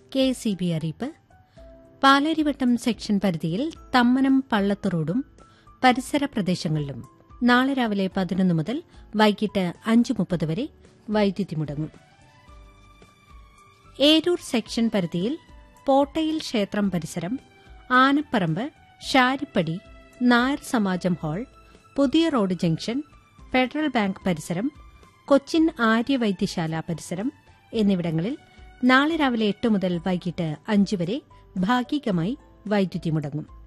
K C B അറിയിപ്പ് Palarivattom section പരിധിയിൽ തമ്മനം പള്ളത്ത് റോഡും പരിസര പ്രദേശങ്ങളിലും നാളെ രാവിലെ പതിനൊന്ന് മുതൽ വൈകിട്ട് അഞ്ച് മുപ്പത് വരെ വൈദ്യുതി മുടങ്ങും ഏരൂർ സെക്ഷൻ പരിധിയിൽ പോട്ടയിൽ ക്ഷേത്രം പരിസരം ആനപ്പറമ്പ് ഷാരിപ്പടി നായർ സമാജം ഹാൾ പുതിയ റോഡ് ജംഗ്ഷൻ ഫെഡറൽ ബാങ്ക് പരിസരം കൊച്ചിൻ ആര്യവൈദ്യശാല പരിസരം എന്നിവിടങ്ങളിൽ നാളെ രാവിലെ എട്ട് മുതൽ വൈകിട്ട് അഞ്ച് വരെ ഭാഗികമായി വൈദ്യുതി മുടങ്ങും